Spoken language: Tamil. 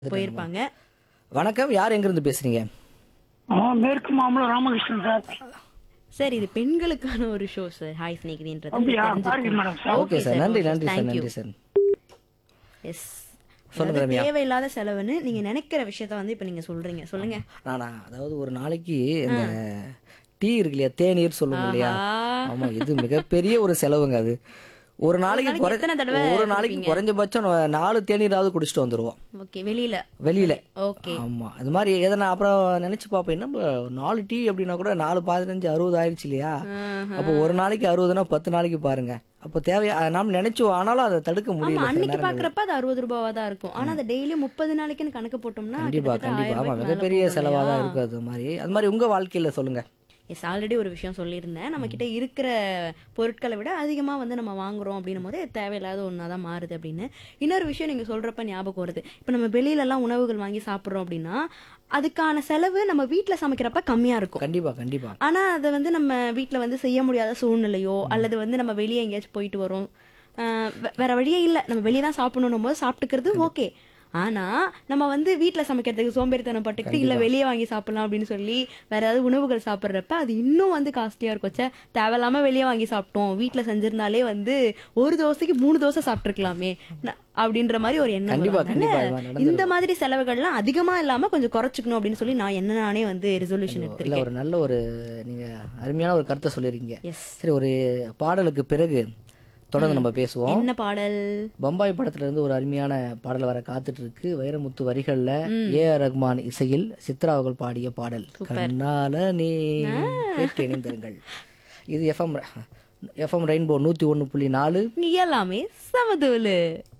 போயிருப்பாங்க வணக்கம் யார் எங்கிருந்து பேசுறீங்க ஆ மேற்கு மாம்பலம் ராமகிருஷ்ணன் சார் சார் இது பெண்களுக்கான ஒரு ஷோ சார் ஹாய் ஸ்நேகிதின்றது அப்படியா பாருங்க மேடம் சார் ஓகே சார் நன்றி நன்றி சார் நன்றி சார் எஸ் சொல்லுங்க ரம்யா. தேவையில்லாத செலவுன்னு நீங்க நினைக்கிற விஷயத்த வந்து இப்ப நீங்க சொல்றீங்க சொல்லுங்க நானா அதாவது ஒரு நாளைக்கு இந்த டீ இருக்கு இல்லையா தேநீர் சொல்லுவோம் இல்லையா ஆமா இது மிகப்பெரிய ஒரு செலவுங்க அது ஒரு நாளைக்கு நாளைக்கு குறை- எத்தனை தடவை ஒரு நாளைக்கு குறைஞ்சபட்சம் நா- நாலு தேநீராவது குடிச்சிட்டு வந்துருவோம் ஓகே வெளியில வெளியில ஓகே ஆமா அது மாதிரி எதனா அப்புறம் நினைச்சு பார்ப்பேன் நம்ம நாலு டீ அப்படின்னா கூட நாலு பதினஞ்சு அறுபது ஆயிடுச்சு இல்லையா அப்போ ஒரு நாளைக்கு அறுபதுனா பத்து நாளைக்கு பாருங்க அப்போ தேவையா அதை நாம் நினைச்சோம் ஆனாலும் அதை தடுக்க ஆமா முடியல சில அன்னைக்கு நேரங்கள்ல. பாக்குறப்ப அது அறுபது ரூபாவா தான் இருக்கும் ஆனா அது டெய்லி முப்பது நாளைக்குன்னு கணக்கு போட்டோம்னா கண்டிப்பா கிட்டத்தட்ட கண்டிப்பா ஆயிரம் ஆமா ரூபாய்க்கு மேல மிகப்பெரிய போகும் செலவா தான் இல்லையா? இருக்கு அது மாதிரி அது மாதிரி உங்க வாழ்க்கையில சொல்லுங்க எஸ் ஆல்ரெடி ஒரு விஷயம் சொல்லியிருந்தேன் நம்ம கிட்ட இருக்கிற பொருட்களை விட அதிகமா வந்து நம்ம வாங்குறோம் அப்படின்னும் போது தேவையில்லாத ஒன்றா தான் மாறுது அப்படின்னு இன்னொரு விஷயம் நீங்க சொல்றப்ப ஞாபகம் வருது இப்போ நம்ம வெளியில எல்லாம் உணவுகள் வாங்கி சாப்பிட்றோம் அப்படின்னா அதுக்கான செலவு நம்ம வீட்ல சமைக்கிறப்ப கம்மியா இருக்கும் கண்டிப்பா கண்டிப்பா ஆனா அதை வந்து நம்ம வீட்ல வந்து செய்ய முடியாத சூழ்நிலையோ அல்லது வந்து நம்ம வெளியே எங்கேயாச்சும் போயிட்டு வரோம் ஆஹ் வே- வேற வழியே இல்லை நம்ம வெளியே தான் சாப்பிடணும் போது சாப்பிட்டுக்கிறது ஓகே ஆனா நம்ம வந்து வீட்ல சமைக்கிறதுக்கு சோம்பேறித்தனம் பட்டுக்கிட்டு இல்ல வெளியே வாங்கி சாப்பிடலாம் அப்படின்னு சொல்லி வேற ஏதாவது உணவுகள் சாப்பிட்றப்ப அது இன்னும் வந்து காஸ்ட்லியா இருக்கும் ச்சே தேவையில்லாம வெளியே வாங்கி சாப்பிட்டோம் வீட்ல செஞ்சிருந்தாலே வந்து ஒரு தோசைக்கு மூணு தோசை சாப்பிட்டுருக்கலாமே ந- அப்படின்ற மாதிரி ஒரு எண்ணம் கண்டிப்பா, வரும். கண்டிப்பா, அதனால இது மாதிரி நடந்துரும். இந்த மாதிரி செலவுகள்லாம் அதிகமா இல்லாம கொஞ்சம் குறைச்சிக்கணும் அப்படின்னு சொல்லி நான் என்ன நானே வந்து ரெசல்யூஷன் இல்ல எடுத்திருக்கேன் ஒரு நல்ல ஒரு நீங்க அருமையான ஒரு கருத்தை சொல்லிருக்கீங்க எஸ் சரி ஒரு பாடலுக்கு பிறகு தொடர்ந்து நம்ம பேசுவோம் என்ன பாடல் பம்பாய் படத்துல இருந்து ஒரு அருமையான பாடல் வர காத்துட்டு இருக்கு வைரமுத்து வரிகள்ல ஏ ஆர் ரஹ்மான் இசையில் சித்ரா அவர்கள் பாடிய பாடல் கண்ணால நீ கேட்டு இணைந்திருங்கள் இது எஃப்எம் எஃப்எம் ரெயின்போ நூத்தி ஒன்னு புள்ளி நாலு இங்க எல்லாமே சமதூலு